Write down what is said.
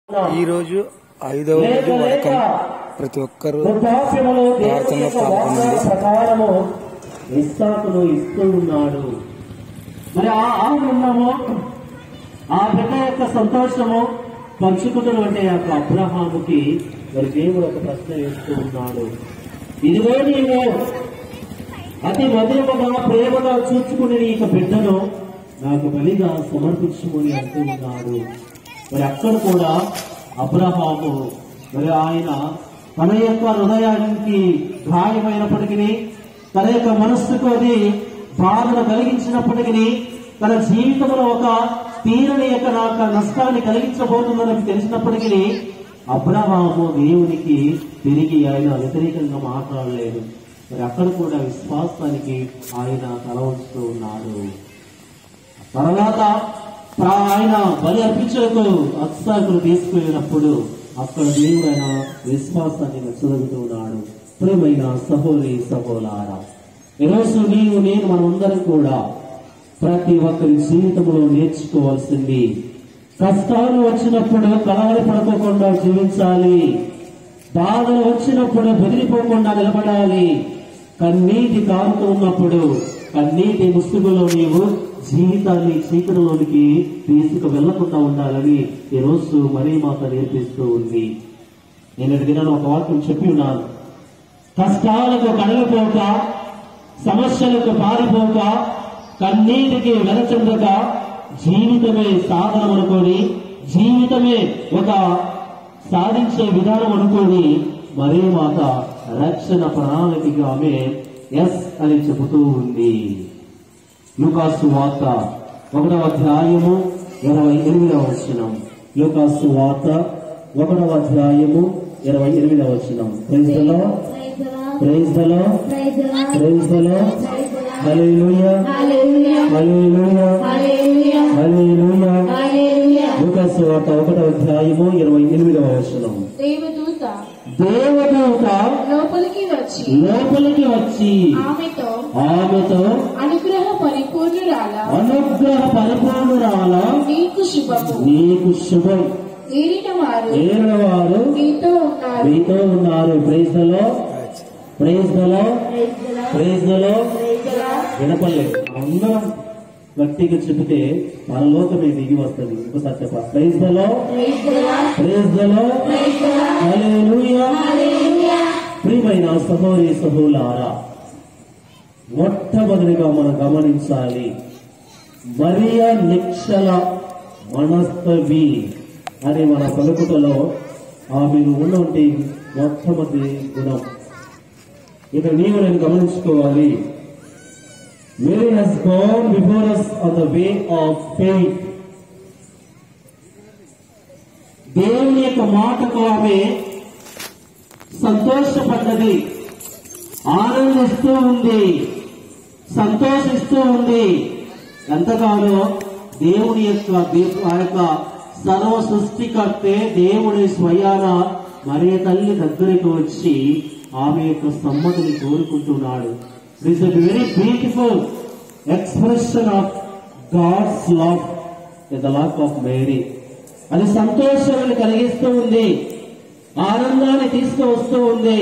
ఈరోజు ఐదవ రోజు వరకం ప్రతి ఒక్కరూ వృద్ధాప్యములో దేవుని యొక్క ప్రార్థనలో వాగ్దాన పాల్గొనండి. ప్రకారము ఇస్సాకును ఇస్తూ ఉన్నాడు మరి ఆ ఆనందము ఆ బిడ్డ యొక్క సంతోషము పంచుకున్నటువంటి ఆ యొక్క అబ్రహాముకి మరి దేవుడు ఒక ప్రశ్న వేస్తూ ఉన్నాడు ఇదిగో నీవు అతి మధురముగా ప్రేమగా చూచుకుని నీ యొక్క బిడ్డను నాకు బలిగా సమర్పించుమని అంటూ ఉన్నాడు మరి అక్కడ కూడా అబ్రహాము మరి ఆయన తన యొక్క హృదయానికి గాయమైనప్పటికీ తన యొక్క మనస్సుకు అది బాధను కలిగించినప్పటికీ తన జీవితంలో ఒక తీరని యొక్క నాకు నష్టాన్ని కలిగించబోతుందని తెలిసినప్పటికీ అబ్రహాము దేవునికి తిరిగి ఆయన వ్యతిరేకంగా మాట్లాడలేదు మరి అక్కడ కూడా విశ్వాసానికి ఆయన తల ఉంచుతూ ఉన్నాడు తర్వాత ప్రా- ఆయన బలి అర్పించకు అత్సాకులు తీసుకువెళ్ళినప్పుడు అక్కడ దేవుడు ఆయన విశ్వాసాన్ని నచ్చగలుగుతూ ఉన్నాడు ప్రియమైన సహోరి సహోలారా ఈరోజు నీవు నేను మనమందరం కూడా ప్రతి ఒక్కరి జీవితంలో నేర్చుకోవాల్సింది కష్టాలు వచ్చినప్పుడు కలవరి పడుకోకుండా జీవించాలి బాధలు వచ్చినప్పుడు బెదిరిపోకుండా నిలబడాలి కన్నీటి కారుతూ ఉన్నప్పుడు కన్నీటి ముసుగులో నీవు జీవితాన్ని చీకటిలోనికి తీసుకు వెళ్లకుండా ఉండాలని ఈ రోజు మరీ మాత నేర్పిస్తూ ఉంది నేను దినాన్ని ఒక వాక్యం చెప్పి ఉన్నాను కష్టాలకు కడలిపోక సమస్యలకు పారిపోక కన్నీటికి వెలచెందక జీవితమే సాధన అనుకొని జీవితమే ఒక సాధించే విధానం అనుకొని మరే మాత రక్షణ ప్రణాళికగా ఆమె ఎస్ అని చెబుతూ ఉంది లూకాసు వార్త ఒకటవ అధ్యాయము ఇరవై ఎనిమిదవ వచనం లూకాసు వార్త ఒకటవ అధ్యాయము ఇరవై ఎనిమిదవ వచనం praise the lord praise the lord praise the lord hallelujah hallelujah hallelujah లూకాసు వార్త ఒకటవ అధ్యాయము ఇరవై ఎనిమిదవ వచనం దేవదూత దేవదూత లోపలికి వచ్చి లోపలికి వచ్చి ఆమెతో ఆమెతో అనుగ్రహ పరిపూర్ణురాల అనుగ్రహ పరిపూర్ణురాల నీకు శుభము నీకు శుభం ఏరిన వారు ఏరిన వారు నీతో ఉన్నారు మీతో ఉన్నారు ప్రైజ్లలో ప్రైజ్లలో ప్రైజ్లలో వినపలేదు అందరం గట్టిగా చెబితే పరలోకమే దిగి వస్తుంది ఇంకోసారి చెప్ప ప్రైజ్లలో ప్రైజ్లలో హల్లెలూయా ప్రియమైన సహోరి సహోలారా మొట్టమొదటిగా మనం గమనించాలి మరియ నిక్షల మనస్తవి అని మన పలుకుటలో ఆమెను ఉన్నటువంటి మొట్టమొదటి గుణం ఇక్కడ నీవు నేను గమనించుకోవాలి Mary has gone before us on the way of faith. దేవుని యొక్క మాటకు ఆమె సంతోషపడ్డది ఆనందిస్తూ ఉంది సంతోషిస్తూ ఉంది ఎంతగానో దేవుని యొక్క దే- ఆ యొక్క సర్వ సృష్టికర్తే దేవుడి స్వయాన మరియ తల్లి దగ్గరికి వచ్చి ఆమె యొక్క సమ్మతిని కోరుకుంటున్నాడు this a very beautiful expression of God's love the love of Mary అది సంతోషాన్ని కలిగిస్తూ ఉంది ఆనందాన్ని తీసుకువస్తూ ఉంది